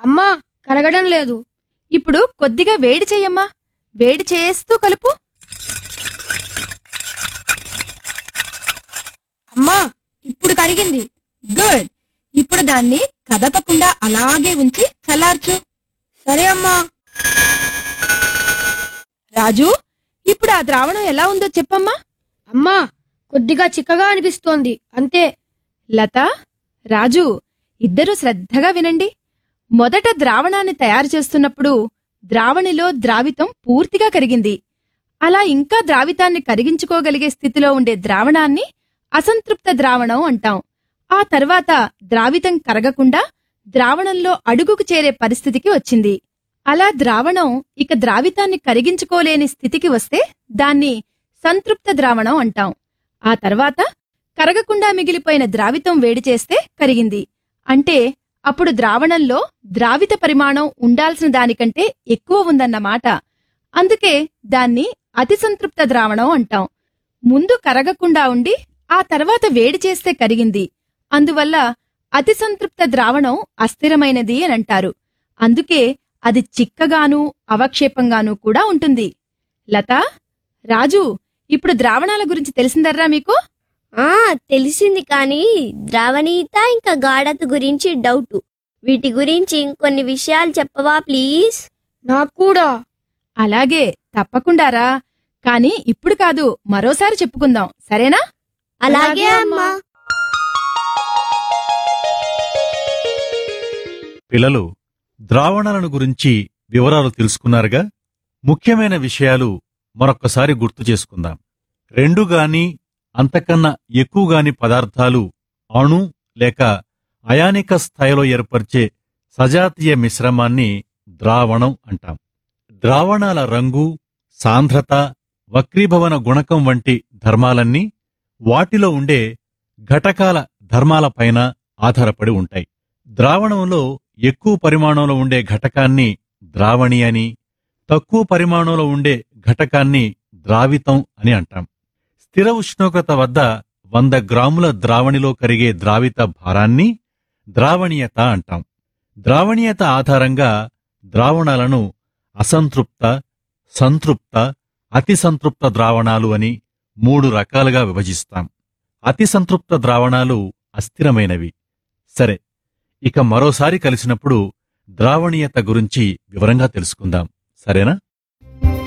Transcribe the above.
అమ్మా కరగడం లేదు ఇప్పుడు కొద్దిగా వేడి చెయ్యమ్మా వేడి చేస్తూ కలుపు అమ్మా ఇప్పుడు కరిగింది గుడ్ ఇప్పుడు దాన్ని కదపకుండా అలాగే ఉంచి చల్లార్చు సరే అమ్మా రాజు ఇప్పుడు ఆ ద్రావణం ఎలా ఉందో చెప్పమ్మా అమ్మా కొద్దిగా చిక్కగా అనిపిస్తోంది అంతే లత రాజు ఇద్దరూ శ్రద్ధగా వినండి మొదట ద్రావణాన్ని తయారు చేస్తున్నప్పుడు ద్రావణిలో ద్రావితం పూర్తిగా కరిగింది అలా ఇంకా ద్రావితాన్ని కరిగించుకోగలిగే స్థితిలో ఉండే ద్రావణాన్ని అసంతృప్త ద్రావణం అంటాం ఆ తర్వాత ద్రావితం కరగకుండా ద్రావణంలో అడుగుకు చేరే పరిస్థితికి వచ్చింది అలా ద్రావణం ఇక ద్రావితాన్ని కరిగించుకోలేని స్థితికి వస్తే దాన్ని సంతృప్త ద్రావణం అంటాం ఆ తర్వాత కరగకుండా మిగిలిపోయిన ద్రావితం వేడి చేస్తే కరిగింది అంటే అప్పుడు ద్రావణంలో ద్రావిత పరిమాణం ఉండాల్సిన దానికంటే ఎక్కువ ఉందన్నమాట అందుకే దాన్ని అతి సంతృప్త ద్రావణం అంటాం ముందు కరగకుండా ఉండి ఆ తర్వాత వేడి చేస్తే కరిగింది అందువల్ల అతి సంతృప్త ద్రావణం అస్థిరమైనది అని అంటారు అందుకే అది చిక్కగాను అవక్షేపంగాను కూడా ఉంటుంది లత రాజు ఇప్పుడు ద్రావణాల గురించి తెలిసిందర్రా మీకు ఆ తెలిసింది కానీ ద్రావణీయత ఇంకా గాఢత గురించి డౌట్ వీటి గురించి ఇంకొన్ని విషయాలు చెప్పవా ప్లీజ్ నాకు కూడా అలాగే తప్పకుండారా కాని ఇప్పుడు కాదు మరోసారి చెప్పుకుందాం సరేనా అలాగే అమ్మా పిల్లలు ద్రావణాలను గురించి వివరాలు తెలుసుకున్నారుగా ముఖ్యమైన విషయాలు మరొక్కసారి గుర్తు చేసుకుందాం రెండు గాని అంతకన్నా ఎక్కువగాని పదార్థాలు అణు లేక అయానిక స్థాయిలో ఏర్పరిచే సజాతీయ మిశ్రమాన్ని ద్రావణం అంటాం ద్రావణాల రంగు సాంద్రత వక్రీభవన గుణకం వంటి ధర్మాలన్నీ వాటిలో ఉండే ఘటకాల ధర్మాలపైన ఆధారపడి ఉంటాయి ద్రావణంలో ఎక్కువ పరిమాణంలో ఉండే ఘటకాన్ని ద్రావణి అని తక్కువ పరిమాణంలో ఉండే ఘటకాన్ని ద్రావితం అని అంటాం స్థిర ఉష్ణోగ్రత వద్ద వంద గ్రాముల ద్రావణిలో కరిగే ద్రావిత భారాన్ని ద్రావణీయత అంటాం ద్రావణీయత ఆధారంగా ద్రావణాలను అసంతృప్త సంతృప్త అతి సంతృప్త ద్రావణాలు అని మూడు రకాలుగా విభజిస్తాం అతి సంతృప్త ద్రావణాలు అస్థిరమైనవి సరే ఇక మరోసారి కలిసినప్పుడు ద్రావణీయత గురించి వివరంగా తెలుసుకుందాం సరేనా